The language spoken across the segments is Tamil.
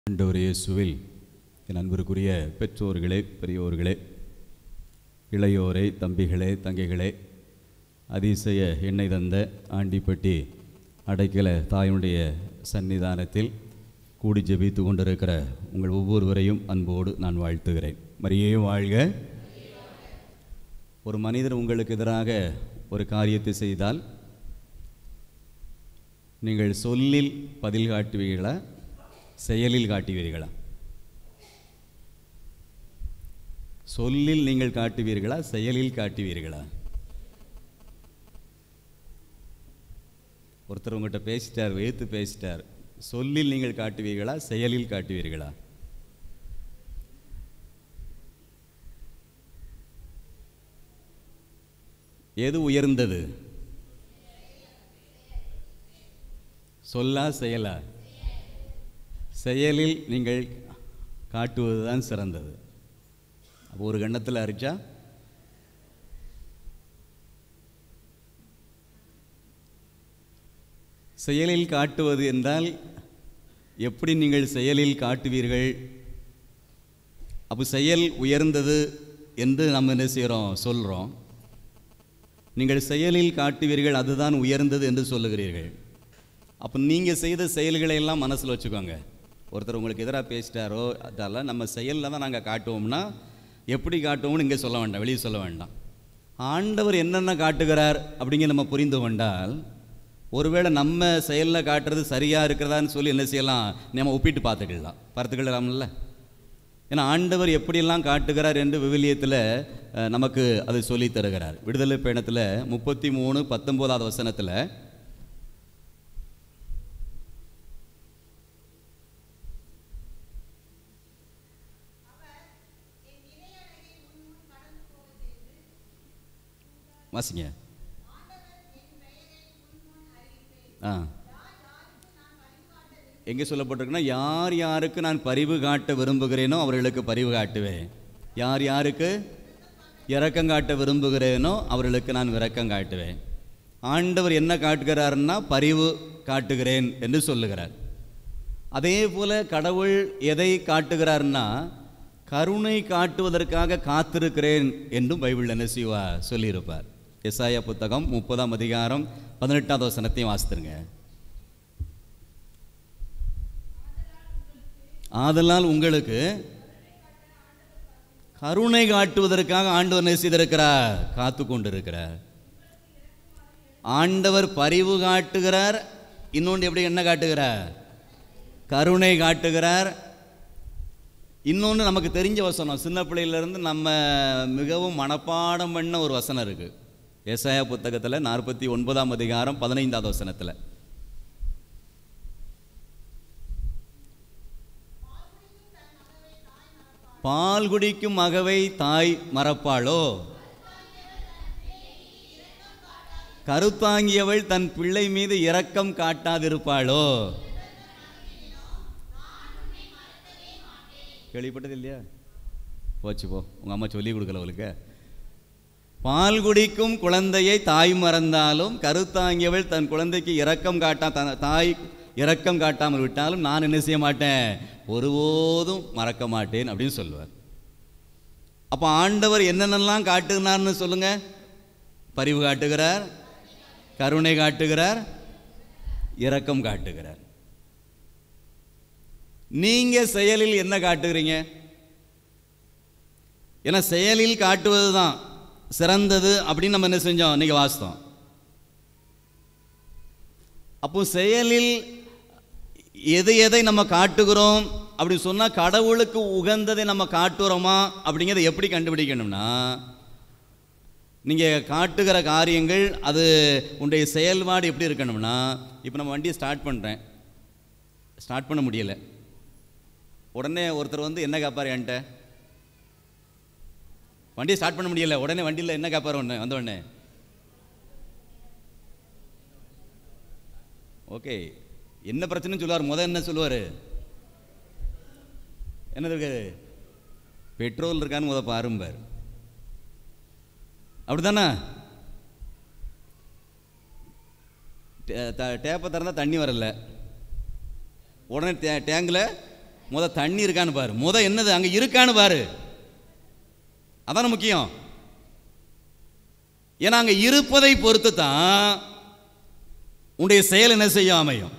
ஆண்டவர் இயேசுவில் என் அன்பிற்குரிய பெற்றோர்களே பெரியோர்களே இளையோரே தம்பிகளே தங்கைகளே அதிசய எண்ணெய் தந்த ஆண்டிப்பட்டி அடைக்கல தாயினுடைய சன்னிதானத்தில் கூடி ஜெபித்து கொண்டிருக்கிற உங்கள் ஒவ்வொருவரையும் அன்போடு நான் வாழ்த்துகிறேன் மரியே வாழ்க ஒரு மனிதர் உங்களுக்கு எதிராக ஒரு காரியத்தை செய்தால் நீங்கள் சொல்லில் பதில் காட்டுவீர்களா செயலில் காட்டுவீர்களா சொல்லில் நீங்கள் காட்டுவீர்களா செயலில் காட்டுவீர்களா ஒருத்தர் உங்கள்கிட்ட பேசிட்டார் வேத்து பேசிட்டார் சொல்லில் நீங்கள் காட்டுவீர்களா செயலில் காட்டுவீர்களா எது உயர்ந்தது சொல்லா செயலா செயலில் நீங்கள் காட்டுவது தான் சிறந்தது அப்போ ஒரு கண்ணத்தில் அரிச்சா செயலில் காட்டுவது என்றால் எப்படி நீங்கள் செயலில் காட்டுவீர்கள் அப்போ செயல் உயர்ந்தது என்று நம்ம என்ன செய்கிறோம் சொல்கிறோம் நீங்கள் செயலில் காட்டுவீர்கள் அதுதான் உயர்ந்தது என்று சொல்லுகிறீர்கள் அப்போ நீங்கள் செய்த செயல்களை எல்லாம் மனசில் வச்சுக்கோங்க ஒருத்தர் உங்களுக்கு எதிராக பேசிட்டாரோ அதெல்லாம் நம்ம செயலில் தான் நாங்கள் காட்டுவோம்னா எப்படி காட்டுவோம்னு இங்கே சொல்ல வேண்டாம் வெளியே சொல்ல வேண்டாம் ஆண்டவர் என்னென்ன காட்டுகிறார் அப்படிங்க நம்ம புரிந்து கொண்டால் ஒருவேளை நம்ம செயலில் காட்டுறது சரியாக இருக்கிறதான்னு சொல்லி என்ன செய்யலாம் நம்ம ஒப்பிட்டு பார்த்துக்கலாம் பார்த்துக்கலாம்ல ஏன்னா ஆண்டவர் எப்படியெல்லாம் காட்டுகிறார் என்று விவிலியத்தில் அஹ், நமக்கு அது சொல்லி தருகிறார் விடுதலை பயணத்தில் முப்பத்தி மூணு பத்தொம்போதாவது வசனத்தில் வாசிங்க ஆ எங்கே சொல்லப்பட்டிருக்குன்னா யார் யாருக்கு நான் பரிவு காட்ட விரும்புகிறேனோ அவர்களுக்கு பரிவு காட்டுவேன் யார் யாருக்கு இரக்கம் காட்ட விரும்புகிறேனோ அவர்களுக்கு நான் இரக்கம் காட்டுவேன் ஆண்டவர் என்ன காட்டுகிறாருன்னா பரிவு காட்டுகிறேன் என்று சொல்லுகிறார் அதே போல கடவுள் எதை காட்டுகிறார்னா கருணை காட்டுவதற்காக காத்திருக்கிறேன் என்றும் பைபிள் என்ன செய்வா சொல்லியிருப்பார் எஸ்ஆயா புத்தகம் முப்பதாம் அதிகாரம் பதினெட்டாவது வசனத்தையும் வாசித்துருங்க ஆதலால் உங்களுக்கு கருணை காட்டுவதற்காக ஆண்டவர் என்ன செய்திருக்கிறார் காத்து கொண்டிருக்கிறார் ஆண்டவர் பரிவு காட்டுகிறார் இன்னொன்று எப்படி என்ன காட்டுகிறார் கருணை காட்டுகிறார் இன்னொன்று நமக்கு தெரிஞ்ச வசனம் சின்ன பிள்ளையிலேருந்து நம்ம மிகவும் மனப்பாடம் பண்ண ஒரு வசனம் இருக்குது ஏசாயா புத்தகத்தில் நாற்பத்தி ஒன்பதாம் அதிகாரம் பதினைந்தாவது வசனத்தில் பால் குடிக்கும் மகவை தாய் மறப்பாளோ கருத்தாங்கியவள் தன் பிள்ளை மீது இரக்கம் காட்டாதிருப்பாளோ கேள்விப்பட்டது இல்லையா போச்சு போ உங்க அம்மா சொல்லி கொடுக்கல அவளுக்கு பால் குடிக்கும் குழந்தையை தாய் மறந்தாலும் கருத்தாங்கியவள் தன் குழந்தைக்கு இரக்கம் காட்டா தன் தாய் இரக்கம் காட்டாமல் விட்டாலும் நான் என்ன செய்ய மாட்டேன் ஒருபோதும் மறக்க மாட்டேன் அப்படின்னு சொல்லுவார் அப்போ ஆண்டவர் என்னென்னலாம் காட்டுனார்னு சொல்லுங்க பரிவு காட்டுகிறார் கருணை காட்டுகிறார் இரக்கம் காட்டுகிறார் நீங்க செயலில் என்ன காட்டுகிறீங்க ஏன்னா செயலில் காட்டுவது தான் சிறந்தது அப்படின்னு நம்ம என்ன செஞ்சோம் இன்னைக்கு வாசித்தோம் அப்போ செயலில் எது எதை நம்ம காட்டுகிறோம் அப்படி சொன்னால் கடவுளுக்கு உகந்ததை நம்ம காட்டுறோமா அப்படிங்கிறத எப்படி கண்டுபிடிக்கணும்னா நீங்கள் காட்டுகிற காரியங்கள் அது உன்னுடைய செயல்பாடு எப்படி இருக்கணும்னா இப்போ நம்ம வண்டியை ஸ்டார்ட் பண்ணுறேன் ஸ்டார்ட் பண்ண முடியலை உடனே ஒருத்தர் வந்து என்ன கேட்பார் என்கிட்ட வண்டியை ஸ்டார்ட் பண்ண முடியல உடனே வண்டியில் என்ன கேட்பார் ஒன்று வந்த உடனே ஓகே என்ன பிரச்சனைன்னு சொல்லுவார் முத என்ன சொல்லுவார் என்ன இருக்காரு பெட்ரோல் இருக்கான்னு முத பாரும்பார் அப்படிதானே டேப்பை திறந்தா தண்ணி வரல உடனே டே டேங்கில் முத தண்ணி இருக்கான்னு பாரு முத என்னது அங்க இருக்கான்னு பாரு அதான முக்கியம் ஏன்னா அங்க இருப்பதை பொறுத்து தான் உன்னுடைய செயல் என்ன செய்யும் அமையும்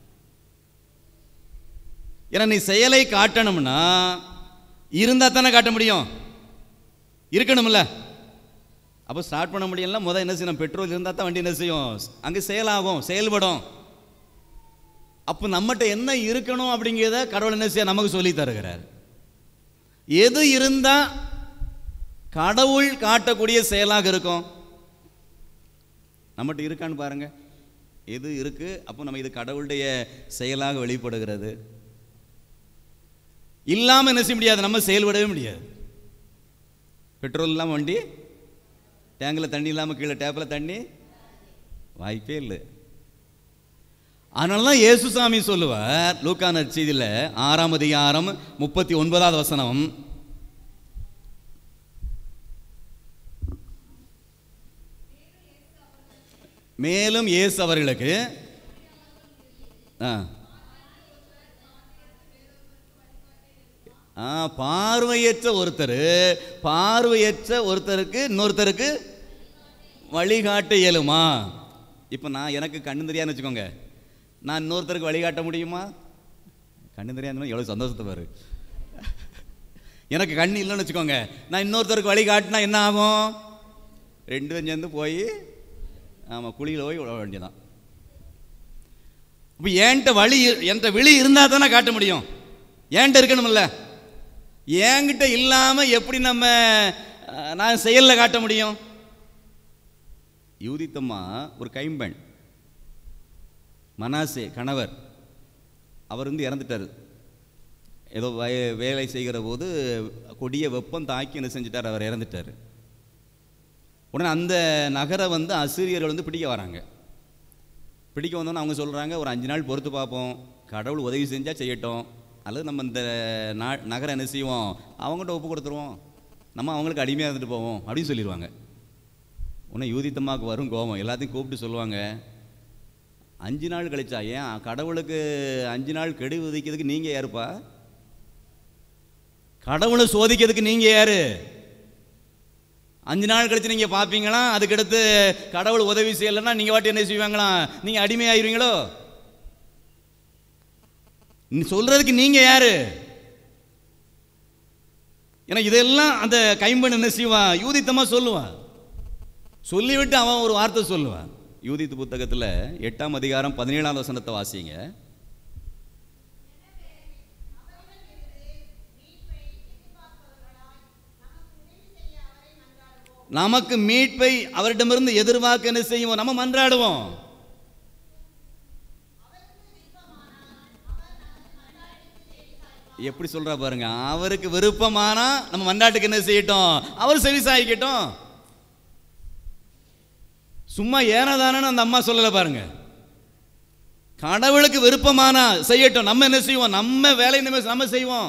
ஏன்னா நீ செயலை காட்டணும்னா இருந்தா தானே காட்ட முடியும் இருக்கணும்ல அப்போ ஸ்டார்ட் பண்ண முடியல முத என்ன செய்யணும் பெட்ரோல் இருந்தால் தான் வண்டி என்ன செய்யும் அங்கே செயலாகும் செயல்படும் அப்போ நம்மகிட்ட என்ன இருக்கணும் அப்படிங்கிறத கடவுள் என்ன செய்ய நமக்கு சொல்லி தருகிறார் எது இருந்தா கடவுள் காட்டக்கூடிய செயலாக இருக்கும் நம்மகிட்ட இருக்கான்னு பாருங்க எது இருக்கு அப்போ நம்ம இது கடவுளுடைய செயலாக வெளிப்படுகிறது இல்லாமல் என்ன செய்ய முடியாது நம்ம செயல்படவே முடியாது பெட்ரோல் இல்லாமல் வண்டி டேங்கில் தண்ணி இல்லாமல் கீழே டேப்பில் தண்ணி வாய்ப்பே இல்லை அதனால தான் இயேசுசாமி சொல்லுவார் லூக்கான செய்தியில் ஆறாம் அதிகாரம் முப்பத்தி ஒன்பதாவது வசனம் மேலும் இயேசு அவர்களுக்கு ஆ ஆ பார்வையற்ற ஒருத்தர் பார்வையற்ற ஒருத்தருக்கு இன்னொருத்தருக்கு வழிகாட்ட இயலுமா இப்போ நான் எனக்கு கண்ணு தெரியாதுன்னு வச்சுக்கோங்க நான் இன்னொருத்தருக்கு வழிகாட்ட முடியுமா கண்ணு தெரியாதுன்னா எவ்வளோ சந்தோஷத்தை பாரு எனக்கு கண்ணு இல்லைன்னு வச்சுக்கோங்க நான் இன்னொருத்தருக்கு வழிகாட்டினா என்ன ஆகும் ரெண்டு பேரும் சேர்ந்து போய் ஆமாம் குழியில் போய் விழ வேண்டியதான் இப்போ ஏன்ட்ட வழி என்கிட்ட விழி இருந்தால் தானே காட்ட முடியும் ஏன்ட்ட இருக்கணும்ல என்கிட்ட இல்லாமல் எப்படி நம்ம அஹ், நான் செயலில் காட்ட முடியும் யூதித்தம்மா ஒரு கைம்பெண் மனாசே கணவர் அவர் வந்து இறந்துட்டார் ஏதோ வய வேலை செய்கிற போது கொடிய வெப்பம் தாக்கி என்ன செஞ்சிட்டார் அவர் இறந்துட்டார் உடனே அந்த நகரை வந்து அசிரியர்கள் வந்து பிடிக்க வராங்க பிடிக்க வந்தோன்னே அவங்க சொல்கிறாங்க ஒரு அஞ்சு நாள் பொறுத்து பார்ப்போம் கடவுள் உதவி செஞ்சால் செய்யட்டும் அல்லது நம்ம இந்த நா நகரம் என்ன செய்வோம் அவங்ககிட்ட ஒப்பு கொடுத்துருவோம் நம்ம அவங்களுக்கு அடிமையாக இருந்துட்டு போவோம் அப்படின்னு சொல்லிடுவாங்க உடனே யூதித்தம்மாவுக்கு வரும் கோபம் எல்லாத்தையும் கூப்பிட்டு சொல்லுவாங்க அஞ்சு நாள் கழிச்சா ஏன் கடவுளுக்கு அஞ்சு நாள் கெடு விதிக்கிறதுக்கு நீங்கள் யாருப்பா கடவுளை சோதிக்கிறதுக்கு நீங்கள் யாரு அஞ்சு நாள் கழிச்சு நீங்கள் பார்ப்பீங்களா அதுக்கடுத்து கடவுள் உதவி செய்யலைன்னா நீங்கள் வாட்டி என்ன செய்வாங்களா நீங்கள் அடிமையாயிருவீங்களோ நீ சொல்றதுக்கு நீங்க யாரு ஏன்னா இதெல்லாம் அந்த கைம்பெண் என்ன செய்வான் யூதித்தமா சொல்லுவான் சொல்லிவிட்டு அவன் ஒரு வார்த்தை சொல்லுவான் யூதித்து புத்தகத்தில் எட்டாம் அதிகாரம் பதினேழாம் வசனத்தை வாசிங்க நமக்கு மீட்பை அவரிடமிருந்து எதிர்பார்க்க என்ன செய்வோம் நம்ம மன்றாடுவோம் எப்படி சொல்றா பாருங்க அவருக்கு விருப்பமானா நம்ம மண்டாட்டுக்கு என்ன செய்யட்டும் அவர் செவிசாய்க்கட்டும் சும்மா ஏனதானு அந்த அம்மா சொல்லல பாருங்க கடவுளுக்கு விருப்பமானா செய்யட்டும் நம்ம என்ன செய்வோம் நம்ம வேலை நம்ம நம்ம செய்வோம்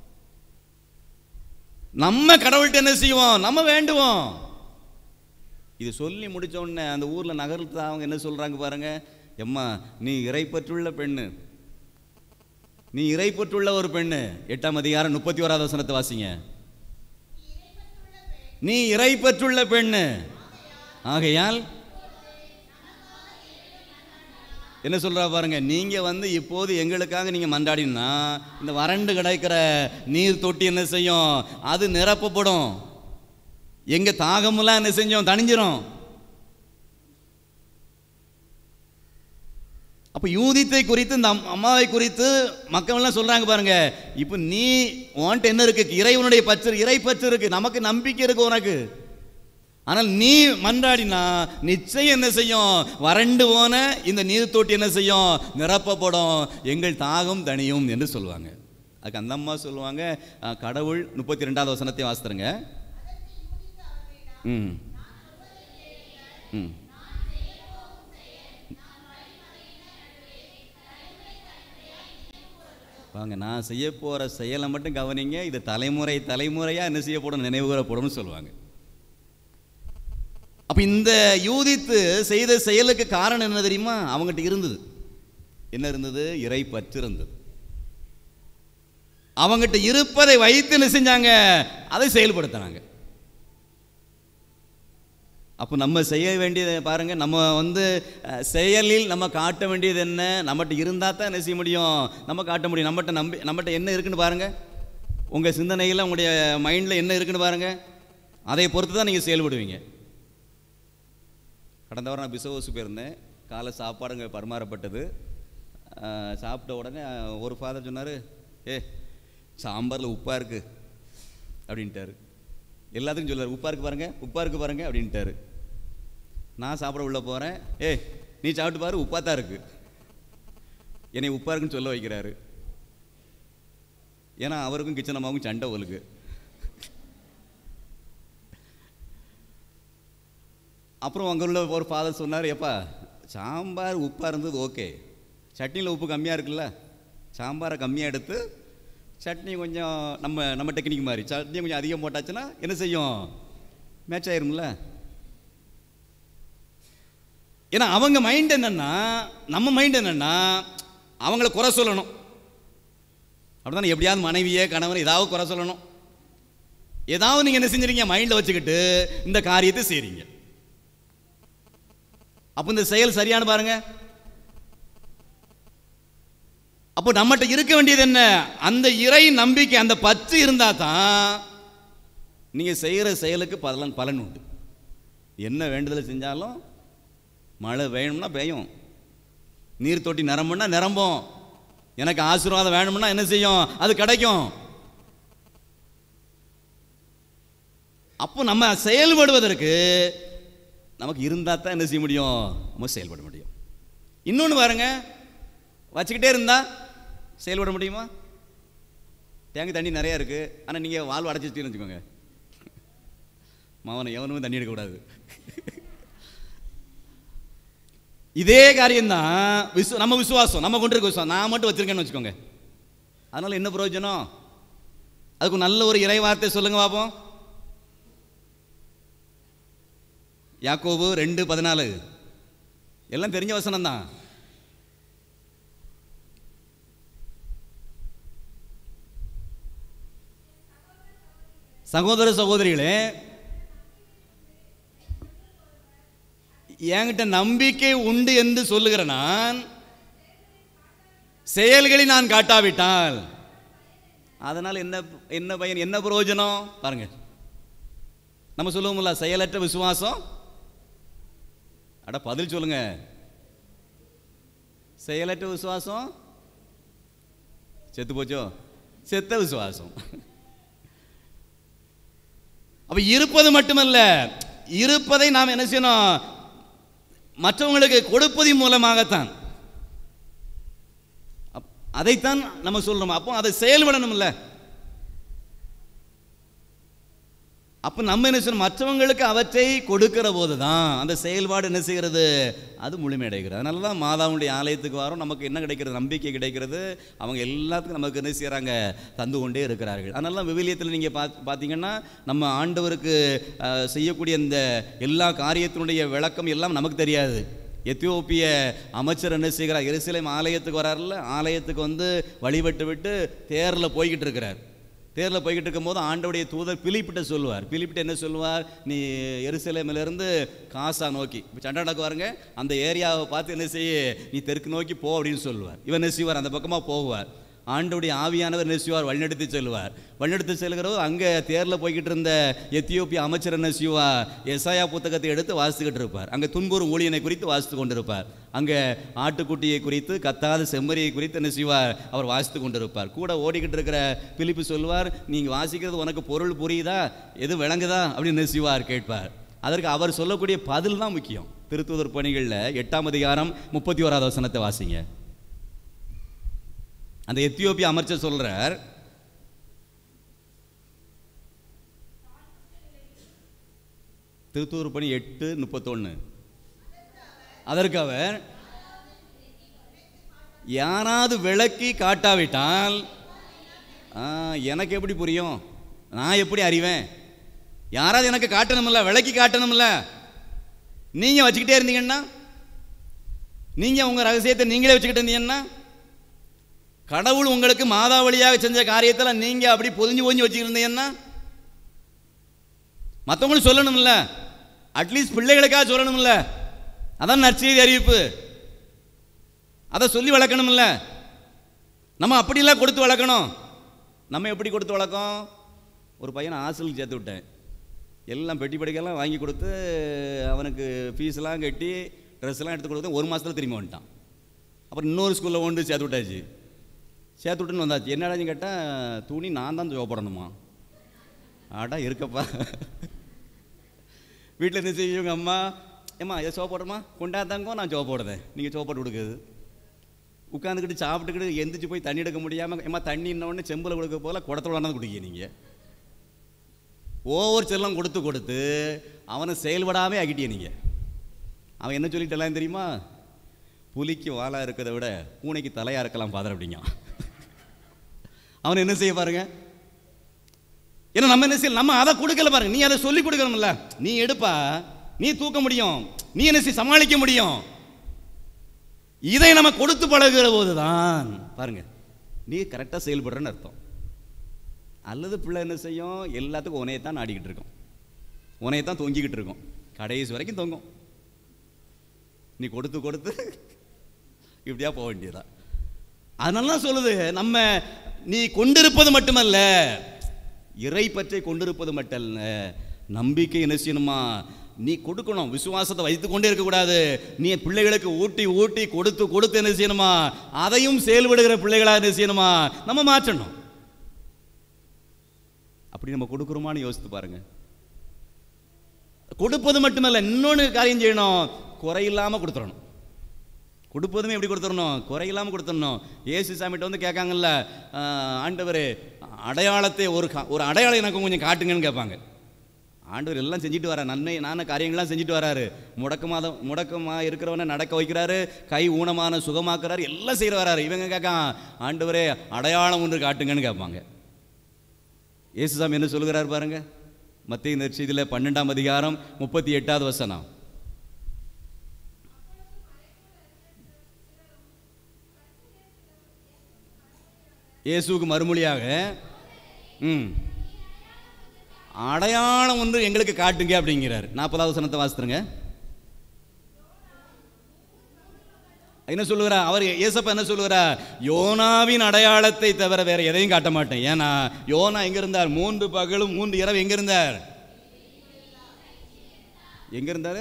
நம்ம கடவுள்கிட்ட என்ன செய்வோம் நம்ம வேண்டுவோம் இது சொல்லி முடிச்ச உடனே அந்த ஊர்ல நகரத்துல அவங்க என்ன சொல்றாங்க பாருங்க எம்மா நீ இறைப்பற்றுள்ள பெண்ணு நீ இறைப்பற்றுள்ள ஒரு பெண்ணு எட்டாம் அதிகாரம் முப்பத்தி ஓராவது வசனத்தை வாசிங்க நீ இறைப்பற்றுள்ள பெண்ணு ஆகையால் என்ன சொல்றா பாருங்க நீங்க வந்து இப்போது எங்களுக்காக நீங்க மன்றாடினா இந்த வறண்டு கிடக்கிற நீர் தொட்டி என்ன செய்யும் அது நிரப்பப்படும் எங்க தாகமெல்லாம் என்ன செஞ்சோம் தணிஞ்சிரும் அப்போ யூதித்தை குறித்து இந்த அம்- அம்மாவை குறித்து மக்கள் எல்லாம் சொல்றாங்க பாருங்க இப்போ நீ உன்கிட்ட என்ன இருக்கு இறைவனுடைய பற்று இறை பற்று இருக்கு நமக்கு நம்பிக்கை இருக்கு உனக்கு ஆனால் நீ மன்றாடினா நிச்சயம் என்ன செய்யும் வறண்டு போன இந்த நீர் தொட்டி என்ன செய்யும் நிரப்பப்படும் எங்கள் தாகம் தணியும் என்று சொல்லுவாங்க அதுக்கு அந்த அம்மா சொல்லுவாங்க அஹ், கடவுள் முப்பத்தி ரெண்டாவது வசனத்தை வாசித்துருங்க ம் ம் வாங்க நான் செய்ய போகிற செயலை மட்டும் கவனிங்க இது தலைமுறை தலைமுறையாக என்ன செய்யப்படும் நினைவு கூறப்படும்னு சொல்லுவாங்க அப்போ இந்த யூதித்து செய்த செயலுக்கு காரணம் என்ன தெரியுமா அவங்ககிட்ட இருந்தது என்ன இருந்தது இறை பற்று இருந்தது அவங்ககிட்ட இருப்பதை வைத்து என்ன செஞ்சாங்க அதை செயல்படுத்தினாங்க அப்போ நம்ம செய்ய வேண்டியது பாருங்க நம்ம வந்து அஹ், செயலில் நம்ம காட்ட வேண்டியது என்ன நம்மகிட்ட இருந்தால் தான் என்ன செய்ய முடியும் நம்ம காட்ட முடியும் நம்மகிட்ட நம்பி நம்மகிட்ட என்ன இருக்குன்னு பாருங்க உங்கள் சிந்தனையில் உங்களுடைய மைண்டில் என்ன இருக்குன்னு பாருங்க அதை பொறுத்து தான் நீங்கள் செயல்படுவீங்க கடந்த வாரம் நான் பிசோஸ் போயிருந்தேன் காலை சாப்பாடுங்க பரிமாறப்பட்டது அஹ், சாப்பிட்ட உடனே அஹ், ஒரு ஃபாதர் சொன்னார் ஏ சாம்பாரில் உப்பாக இருக்கு அப்படின்ட்டாரு எல்லாத்துக்கும் சொல்லுவார் உப்பா இருக்கு பாருங்க உப்பா இருக்கு பாருங்க அப்படின்ட்டாரு நான் சாப்பிட உள்ள போகிறேன் ஏ நீ சாப்பிட்டு பாரு உப்பா தான் இருக்கு என்னை உப்பா இருக்குன்னு சொல்ல வைக்கிறாரு ஏன்னா அவருக்கும் கிச்சன் அம்மாவுக்கும் சண்டை ஒழுக்கு அப்புறம் அங்கே உள்ள ஒரு ஃபாதர் சொன்னார் எப்பா சாம்பார் உப்பாக இருந்தது ஓகே சட்னியில் உப்பு கம்மியாக இருக்குல்ல சாம்பாரை கம்மியாக எடுத்து சட்னி கொஞ்சம் நம்ம நம்ம டெக்னிக் மாதிரி சட்னி கொஞ்சம் அதிகம் போட்டாச்சுன்னா என்ன செய்யும் மேட்ச் ஆயிரும்ல ஏன்னா அவங்க மைண்ட் என்னன்னா நம்ம மைண்ட் என்னன்னா அவங்கள குறை சொல்லணும் அப்படிதானே எப்படியாவது மனைவியே கணவன் ஏதாவது குறை சொல்லணும் ஏதாவது நீங்கள் என்ன செஞ்சுறீங்க மைண்டில் வச்சுக்கிட்டு இந்த காரியத்தை செய்றீங்க அப்போ இந்த செயல் சரியான பாருங்க அப்போ நம்மகிட்ட இருக்க வேண்டியது என்ன அந்த இறை நம்பிக்கை அந்த பற்று இருந்தா தான் நீங்க செய்யற செயலுக்கு பலன் பலன் உண்டு என்ன வேண்டுதலை செஞ்சாலும் மழை வேணும்னா பெய்யும் நீர் தொட்டி நிரம்புனா நிரம்பும் எனக்கு ஆசீர்வாதம் வேணும்னா என்ன செய்யும் அது கிடைக்கும் அப்போ நம்ம செயல்படுவதற்கு நமக்கு இருந்தால் தான் என்ன செய்ய முடியும் நம்ம செயல்பட முடியும் இன்னொன்று பாருங்க வச்சுக்கிட்டே இருந்தா செயல்பட முடியுமா டேங்க் தண்ணி நிறையா இருக்கு ஆனால் நீங்கள் வாழ்வு அடைச்சி வச்சுன்னு வச்சுக்கோங்க மாவனை எவனும் தண்ணி எடுக்கக்கூடாது இதே காரியம்தான் விசு நம்ம விசுவாசம் நம்ம கொண்டு இருக்க விசுவாசம் நான் மட்டும் வச்சிருக்கேன்னு வச்சுக்கோங்க அதனால என்ன பிரயோஜனம் அதுக்கு நல்ல ஒரு இறை வார்த்தை சொல்லுங்க பாப்போம் யாக்கோபு ரெண்டு பதினாலு எல்லாம் தெரிஞ்ச வசனம் தான் சகோதர சகோதரிகளே என்கிட்ட நம்பிக்கை உண்டு என்று சொல்லுகிற நான் செயல்களை நான் காட்டாவிட்டால் அதனால் என்ன என்ன பயன் என்ன பிரயோஜனம் பாருங்க நம்ம சொல்லுவோம்ல செயலற்ற விசுவாசம் அட பதில் சொல்லுங்க செயலற்ற விசுவாசம் செத்து போச்சோ செத்த விசுவாசம் அப்ப இருப்பது மட்டுமல்ல இருப்பதை நாம் என்ன செய்யணும் மற்றவங்களுக்கு கொடுப்பதின் மூலமாகத்தான் அப்- அதைத்தான் நம்ம சொல்றோம் அப்போ அதை செயல்படணும்ல அப்போ நம்ம என்ன செய்யணும் மற்றவங்களுக்கு அவற்றை கொடுக்கிற போது தான் அந்த செயல்பாடு என்ன செய்கிறது அது முழுமையடைகிறது அதனால தான் மாதாவுடைய ஆலயத்துக்கு வரோம் நமக்கு என்ன கிடைக்கிறது நம்பிக்கை கிடைக்கிறது அவங்க எல்லாத்துக்கும் நமக்கு என்ன செய்கிறாங்க தந்து கொண்டே இருக்கிறார்கள் அதனால தான் விவிலியத்தில் நீங்கள் பாத் பார்த்தீங்கன்னா நம்ம ஆண்டவருக்கு அஹ், செய்யக்கூடிய இந்த எல்லா காரியத்தினுடைய விளக்கம் எல்லாம் நமக்கு தெரியாது எத்தியோப்பிய அமைச்சர் என்ன செய்கிறார் எருசலேம் ஆலயத்துக்கு வராருல்ல ஆலயத்துக்கு வந்து வழிபட்டு விட்டு தேரில் போய்கிட்டு இருக்கிறார் தேரில் போய்கிட்டு இருக்கும்போது ஆண்டவுடைய தூதர் பிலிப்பிட்ட சொல்லுவார் பிலிப்பிட்ட என்ன சொல்லுவார் நீ எருசலேமிலிருந்து காசா நோக்கி இப்போ சண்டாடாக்கு வாருங்க அந்த ஏரியாவை பார்த்து என்ன செய்ய நீ தெற்கு நோக்கி போ அப்படின்னு சொல்லுவார் இவன் என்ன செய்வார் அந்த பக்கமாக போகுவார் ஆண்டவுடைய ஆவியானவர் என்ன செய்வார் வழிநடத்தி செல்வார் வழிநடத்தி செல்கிறவர் அங்கே தேரில் போய்கிட்டு இருந்த எத்தியோப்பிய அமைச்சர் என்ன செய்வார் எசாயா புத்தகத்தை எடுத்து வாசித்துக்கிட்டு இருப்பார் அங்கே துன்புறும் ஊழியனை குறித்து வாசித்து கொண்டிருப்பார் அங்கே ஆட்டுக்குட்டியை குறித்து கத்தாத செம்மறியை குறித்து என்ன செய்வார் அவர் வாசித்து கொண்டிருப்பார் கூட ஓடிக்கிட்டு இருக்கிற பிலிப்பு சொல்வார் நீங்கள் வாசிக்கிறது உனக்கு பொருள் புரியுதா எது விளங்குதா அப்படின்னு என்ன செய்வார் கேட்பார் அதற்கு அவர் சொல்லக்கூடிய பதில் தான் முக்கியம் திருத்துதர் பணிகளில் எட்டாம் அதிகாரம் முப்பத்தி ஓராவது வசனத்தை வாசிங்க அந்த எத்தியோப்பிய அமைச்சர் சொல்றார் திருத்தூர் பணி எட்டு முப்பத்தொன்று அதற்கு அவர் யாராவது விளக்கி காட்டாவிட்டால் ஆ, எனக்கு எப்படி புரியும் நான் எப்படி அறிவேன் யாராவது எனக்கு காட்டணும்ல விளக்கி காட்டணும்ல நீங்க வச்சுக்கிட்டே இருந்தீங்கன்னா நீங்க உங்க ரகசியத்தை நீங்களே வச்சுக்கிட்டு இருந்தீங்கன்னா கடவுள் உங்களுக்கு மாதா வழியாக செஞ்ச காரியத்தில் நீங்கள் அப்படி பொதிஞ்சு பொதிஞ்சு வச்சுருந்தீங்கன்னா மற்றவங்களுக்கு சொல்லணும்ல அட்லீஸ்ட் பிள்ளைகளுக்காக சொல்லணும்ல அதான் நற்செய்தி அறிவிப்பு அதை சொல்லி வளர்க்கணும்ல நம்ம அப்படிலாம் கொடுத்து வளர்க்கணும் நம்ம எப்படி கொடுத்து வளர்க்கோம் ஒரு பையனை ஹாஸ்டலுக்கு சேர்த்து விட்டேன் எல்லாம் பெட்டி படிக்கெல்லாம் வாங்கி கொடுத்து அவனுக்கு ஃபீஸ்லாம் கட்டி ட்ரெஸ்லாம் எடுத்து கொடுத்து ஒரு மாதத்தில் திரும்பி வந்துட்டான் அப்புறம் இன்னொரு ஸ்கூலில் கொண்டு சேர்த்து விட்டாச்சு சேர்த்து விட்டுன்னு வந்தாச்சு என்னடான்னு கேட்டால் துணி நான் தான் துவைப்படணுமா ஆடா இருக்கப்பா வீட்டில் என்ன செய்யும் இவங்க அம்மா ஏம்மா இதை சோப்பு போடுறமா கொண்டாந்தாங்கோ நான் சோப்பு போடுறேன் நீங்கள் சோப்பு போட்டு கொடுக்குது உட்காந்துக்கிட்டு சாப்பிட்டுக்கிட்டு எந்திரிச்சு போய் தண்ணி எடுக்க முடியாமல் ஏம்மா தண்ணி உடனே செம்பில் கொடுக்க போல குடத்தோட கொண்டாந்து குடிக்க நீங்கள் ஓவர் செல்லம் கொடுத்து கொடுத்து அவனை செயல்படாமே ஆக்கிட்டிய நீங்கள் அவன் என்ன சொல்லிட்டலாம் தெரியுமா புலிக்கு வாழா இருக்கிறத விட பூனைக்கு தலையாக இருக்கலாம் ஃபாதர் அப்படிங்க அவன் என்ன செய்ய பாருங்க ஏன்னா நம்ம என்ன செய்யல நம்ம அதை கொடுக்கல பாருங்க நீ அதை சொல்லி கொடுக்கணும்ல நீ எடுப்பா நீ தூக்க முடியும் நீ என்ன செய்ய சமாளிக்க முடியும் இதை நம்ம கொடுத்து பழகுற போதுதான் பாருங்க நீ கரெக்டாக செயல்படுறன்னு அர்த்தம் அல்லது பிள்ளை என்ன செய்யும் எல்லாத்துக்கும் உனையை தான் நாடிக்கிட்டு இருக்கும் உனையை தான் தொங்கிக்கிட்டு இருக்கும் கடைசி வரைக்கும் தொங்கும் நீ கொடுத்து கொடுத்து இப்படியா போக வேண்டியதா அதனால தான் சொல்லுது நம்ம நீ கொண்டிருப்பது மட்டுமல்ல இறை பற்றை கொண்டிருப்பது மட்டுமல்ல நம்பிக்கை என்ன செய்யணுமா நீ கொடுக்கணும் விசுவாசத்தை வைத்து கொண்டே இருக்கக்கூடாது நீ பிள்ளைகளுக்கு ஊட்டி ஊட்டி கொடுத்து கொடுத்து என்ன செய்யணுமா அதையும் செயல்படுகிற பிள்ளைகளாக என்ன செய்யணுமா நம்ம மாற்றணும் அப்படி நம்ம கொடுக்குறோமான்னு யோசித்து பாருங்க கொடுப்பது மட்டுமல்ல இன்னொன்று காரியம் செய்யணும் குறையில்லாமல் கொடுத்துடணும் கொடுப்பதுமே எப்படி கொடுத்துடணும் குறையில்லாமல் கொடுத்துடணும் ஏசு சாமிகிட்ட வந்து கேட்காங்கல்ல ஆண்டவர் அடையாளத்தை ஒரு கா- ஒரு அடையாளம் எனக்கு கொஞ்சம் காட்டுங்கன்னு கேட்பாங்க ஆண்டவர் எல்லாம் செஞ்சுட்டு வரார் நன்மை நான காரியங்கள்லாம் செஞ்சுட்டு வராரு முடக்கமாக முடக்கமாக இருக்கிறவனை நடக்க வைக்கிறாரு கை ஊனமான சுகமாக்குறாரு எல்லாம் செய்கிற வராரு இவங்க கேட்கான் ஆண்டவரே அடையாளம் ஒன்று காட்டுங்கன்னு கேட்பாங்க இயேசுசாமி என்ன சொல்லுகிறார் பாருங்க மத்திய நற்செய்தியில் பன்னெண்டாம் அதிகாரம் முப்பத்தி எட்டாவது வசனம் இயேசுவுக்கு மறுமொழியாக ம் அடையாளம் ஒன்று எங்களுக்கு காட்டுங்க அப்படிங்கிறார் நாற்பதாவது வசனத்தை வாசித்துருங்க என்ன சொல்லுகிறா அவர் ஏசப்பா என்ன சொல்லுகிறா யோனாவின் அடையாளத்தை தவிர வேற எதையும் காட்ட மாட்டேன் ஏன்னா யோனா எங்க இருந்தார் மூன்று பகலும் மூன்று இரவு எங்க இருந்தார் எங்க இருந்தாரு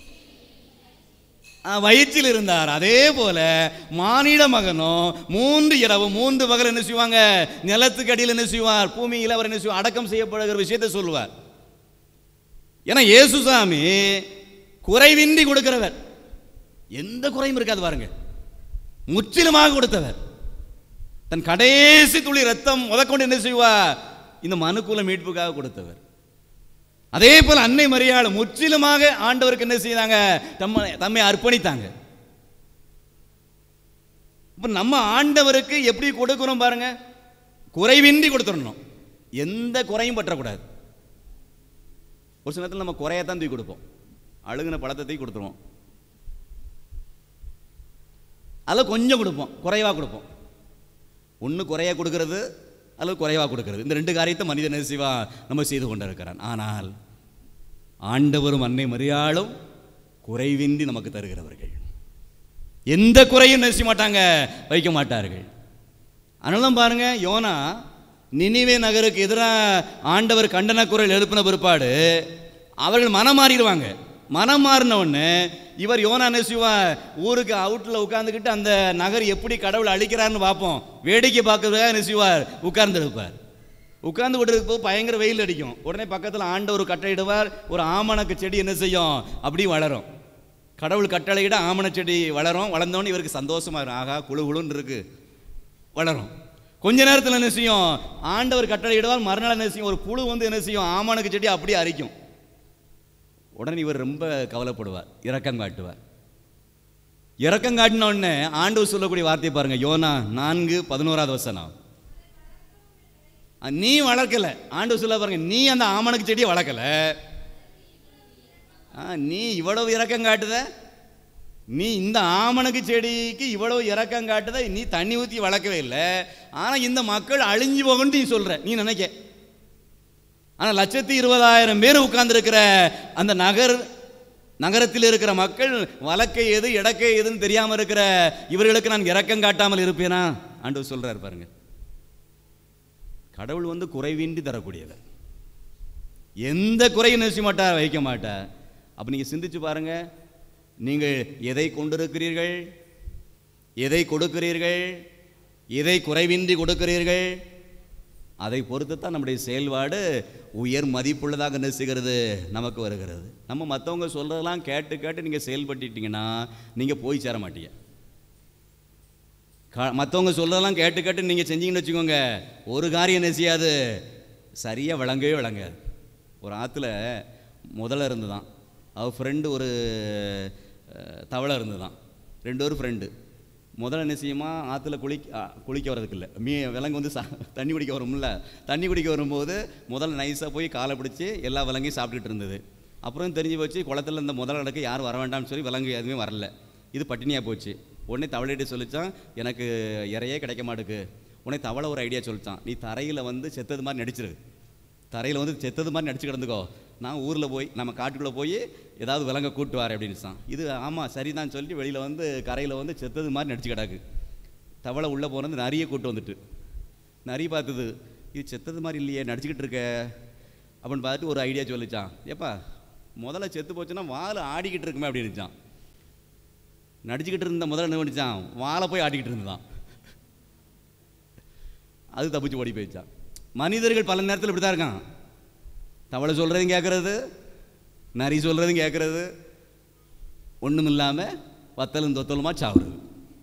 ஆ, வயிற்றில் இருந்தார் அதே போல மானிட மகனும் மூன்று இரவு மூன்று பகல் என்ன செய்வாங்க நிலத்துக்கு அடியில் என்ன செய்வார் பூமியில் அவர் என்ன செய்வார் அடக்கம் செய்யப்படுகிற விஷயத்தை சொல்லுவார் ஏன்னா இயேசுசாமி குறைவின்றி கொடுக்கிறவர் எந்த குறையும் இருக்காது பாருங்க முற்றிலுமாக கொடுத்தவர் தன் கடைசி துளி ரத்தம் முதற்கொண்டு என்ன செய்வார் இந்த மனுக்குல மீட்புக்காக கொடுத்தவர் அதே போல அன்னை மரியாள் முற்றிலுமாக ஆண்டவருக்கு என்ன செய்தாங்க தம்மை தம்மை அர்ப்பணித்தாங்க இப்ப நம்ம ஆண்டவருக்கு எப்படி கொடுக்கிறோம் பாருங்க குறைவின்றி கொடுத்துடணும் எந்த குறையும் பற்றக்கூடாது ஒரு சில நேரத்தில் நம்ம குறையத்தான் தூக்கி கொடுப்போம் அழுகுன பழத்தை தூக்கி கொடுத்துருவோம் அதில் கொஞ்சம் கொடுப்போம் குறைவாக கொடுப்போம் ஒன்று குறையா கொடுக்கறது அல்லது குறைவாக கொடுக்கறது இந்த ரெண்டு காரியத்தை மனிதன் என்ன செய்வான் நம்ம செய்து கொண்டிருக்கிறான் ஆனால் ஆண்டவரும் அன்னை மரியாளும் குறைவின்றி நமக்கு தருகிறவர்கள் எந்த குறையும் என்ன செய்ய மாட்டாங்க வைக்க மாட்டார்கள் அதனால தான் பாருங்க யோனா நினிவே நகருக்கு எதிராக ஆண்டவர் கண்டன குரல் எழுப்பின பிற்பாடு அவர்கள் மனம் மாறிடுவாங்க மனம் மாறின உடனே இவர் யோனா என்ன செய்வார் ஊருக்கு அவுட்டில் உட்காந்துக்கிட்டு அந்த நகர் எப்படி கடவுள் அழிக்கிறாருன்னு பார்ப்போம் வேடிக்கை பார்க்கறதுக்காக என்ன செய்வார் உட்கார்ந்து இருப்பார் உட்கார்ந்து விடுறதுக்கு போது பயங்கர வெயில் அடிக்கும் உடனே பக்கத்தில் ஆண்டவர் கட்டளையிடுவார் ஒரு ஆமணக்கு செடி என்ன செய்யும் அப்படி வளரும் கடவுள் கட்டளையிட ஆமண செடி வளரும் வளர்ந்தோன்னு இவருக்கு சந்தோஷமா இருக்கும் ஆகா குழு குழுன்னு இருக்கு வளரும் கொஞ்ச நேரத்தில் என்ன செய்யும் ஆண்டவர் கட்டளையிடுவார் மறுநாள் என்ன செய்யும் ஒரு புழு வந்து என்ன செய்யும் ஆமணக்கு செடி அப்படியே அரிக்கும் உடனே இவர் ரொம்ப கவலைப்படுவார் இரக்கம் காட்டுவார் இரக்கம் காட்டின உடனே ஆண்டவர் சொல்லக்கூடிய வார்த்தையை பாருங்க யோனா நான்கு பதினோராவது வசனம் அஹ், நீ வளர்க்கல ஆண்டவர் சொல்ல பாருங்க நீ அந்த ஆமணக்கு செடியை வளர்க்கல ஆ, நீ இவ்வளவு இரக்கம் காட்டுத நீ இந்த ஆமணக்கு செடிக்கு இவ்வளவு இறக்கம் காட்டுத நீ தண்ணி ஊற்றி வளர்க்கவே இல்லை ஆனால் இந்த மக்கள் அழிஞ்சு போகணும்னு நீ சொல்ற நீ நினைக்க ஆனால் லட்சத்தி இருபதாயிரம் பேர் உட்கார்ந்துருக்கிற அந்த நகர் நகரத்தில் இருக்கிற மக்கள் வழக்கை எது இடக்கை எதுன்னு தெரியாமல் இருக்கிற இவர்களுக்கு நான் இறக்கம் காட்டாமல் இருப்பேனா ஆண்டவர் சொல்றார் பாருங்க கடவுள் வந்து குறைவின்றி தரக்கூடியவர் எந்த குறையும் நினைச்ச மாட்டார் வைக்க மாட்டார் அப்போ நீங்கள் சிந்திச்சு பாருங்க நீங்கள் எதை கொண்டிருக்கிறீர்கள் எதை கொடுக்கிறீர்கள் எதை குறைவின்றி கொடுக்கிறீர்கள் அதை பொறுத்து தான் நம்முடைய செயல்பாடு உயர் மதிப்புள்ளதாக என்ன செய்கிறது நமக்கு வருகிறது நம்ம மற்றவங்க சொல்கிறதெல்லாம் கேட்டு கேட்டு நீங்கள் செயல்பட்டுட்டீங்கன்னா நீங்கள் போய் சேர மாட்டீங்க க மற்றவங்க சொல்கிறதெல்லாம் கேட்டு கேட்டு நீங்கள் செஞ்சீங்கன்னு வச்சுக்கோங்க ஒரு காரியம் என்ன செய்யாது சரியாக விளங்கவே விளங்காது ஒரு ஆற்றுல முதல்ல இருந்து தான் அவள் ஃப்ரெண்டு ஒரு அஹ், தவளை இருந்து தான் ரெண்டு பேரும் ஃப்ரெண்டு முதல்ல என்ன செய்யுமா ஆற்றுல குளிக்க ஆ, குளிக்க வரதுக்கு இல்லை மீ விலங்கு வந்து சா தண்ணி குடிக்க வரும்ல தண்ணி குடிக்க வரும்போது முதல்ல நைஸாக போய் காலை பிடிச்சி எல்லா விலங்கையும் சாப்பிட்டுட்டு இருந்தது அப்புறம் தெரிஞ்சு போச்சு குளத்துல இந்த முதல் நடக்க யாரும் வர வேண்டாம்னு சொல்லி விலங்கு எதுவுமே வரல இது பட்டினியாக போச்சு உடனே தவளையிட்ட சொல்லிச்சான் எனக்கு இறையே கிடைக்க மாட்டுக்கு உடனே தவளை ஒரு ஐடியா சொல்லிச்சான் நீ தரையில் வந்து செத்தது மாதிரி நடிச்சிரு தரையில் வந்து செத்தது மாதிரி நடிச்சு கிடந்துக்கோ நான் ஊரில் போய் நம்ம காட்டுக்குள்ளே போய் ஏதாவது விலங்க கூட்டு வரேன் அப்படின்னு சொன்னான் இது ஆமாம் சரிதான் சொல்லிட்டு வெளியில் வந்து கரையில் வந்து செத்தது மாதிரி நடிச்சு கிடக்கு தவளை உள்ளே போனது நிறைய கூட்டு வந்துட்டு நிறைய பார்த்தது இது செத்தது மாதிரி இல்லையே நடிச்சுக்கிட்டு இருக்க அப்படின்னு பார்த்துட்டு ஒரு ஐடியா சொல்லிச்சான் ஏப்பா முதல்ல செத்து போச்சுன்னா வால் ஆடிக்கிட்டு இருக்குமே அப்படின்னுச்சான் நடிச்சுக்கிட்டு இருந்த முதல்ல என்ன பண்ணிச்சான் வாழை போய் ஆடிக்கிட்டு இருந்தான் அது தப்பிச்சு ஓடி போயிடுச்சான் மனிதர்கள் பல நேரத்தில் இப்படி தான் இருக்கான் தவளை சொல்கிறதையும் கேட்குறது நரி சொல்கிறதையும் கேட்குறது ஒன்றும் இல்லாமல் வத்தலும் தொத்தலுமா சாவுறது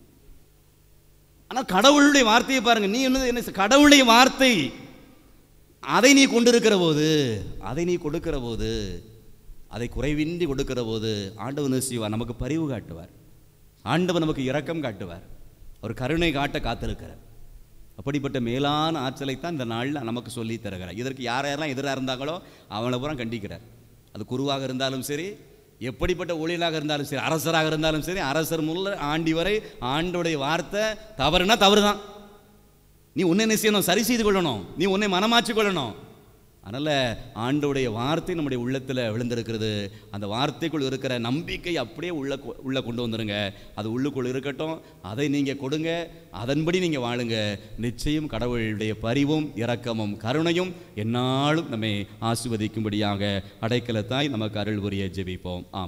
ஆனால் கடவுளுடைய வார்த்தையை பாருங்க நீ என்ன என்ன கடவுளுடைய வார்த்தை அதை நீ கொண்டிருக்கிற போது அதை நீ கொடுக்கிற போது அதை குறைவின்றி கொடுக்கிற போது ஆண்டவர் என்ன செய்வார் நமக்கு பரிவு காட்டுவார் ஆண்டவர் நமக்கு இரக்கம் காட்டுவார் அவர் கருணை காட்ட காத்திருக்கிறார் அப்படிப்பட்ட மேலான ஆற்றலைத்தான் இந்த நாளில் நமக்கு சொல்லி தருகிறார் இதற்கு யார் யாரெல்லாம் எதிராக இருந்தாங்களோ அவங்கள பூரா கண்டிக்கிறார் அது குருவாக இருந்தாலும் சரி எப்படிப்பட்ட ஊழியலாக இருந்தாலும் சரி அரசராக இருந்தாலும் சரி அரசர் முல்ல ஆண்டி வரை ஆண்டோடைய வார்த்தை தவறுனா தவறு தான் நீ உன்னை என்ன செய்யணும் சரி செய்து கொள்ளணும் நீ உன்னை மனமாற்றிக் கொள்ளணும் அதனால் ஆண்டோடைய வார்த்தை நம்முடைய உள்ளத்தில் விழுந்திருக்கிறது அந்த வார்த்தைக்குள் இருக்கிற நம்பிக்கை அப்படியே உள்ள கொ- உள்ள கொண்டு வந்துருங்க அது உள்ளுக்குள் இருக்கட்டும் அதை நீங்கள் கொடுங்க அதன்படி நீங்கள் வாழுங்க நிச்சயம் கடவுளுடைய பரிவும் இரக்கமும் கருணையும் எந்நாளும் நம்மை ஆசிர்வதிக்கும்படியாக அடைக்கலத்தாய் நமக்கு அருள் புரிய ஜெபிப்போம் ஆம்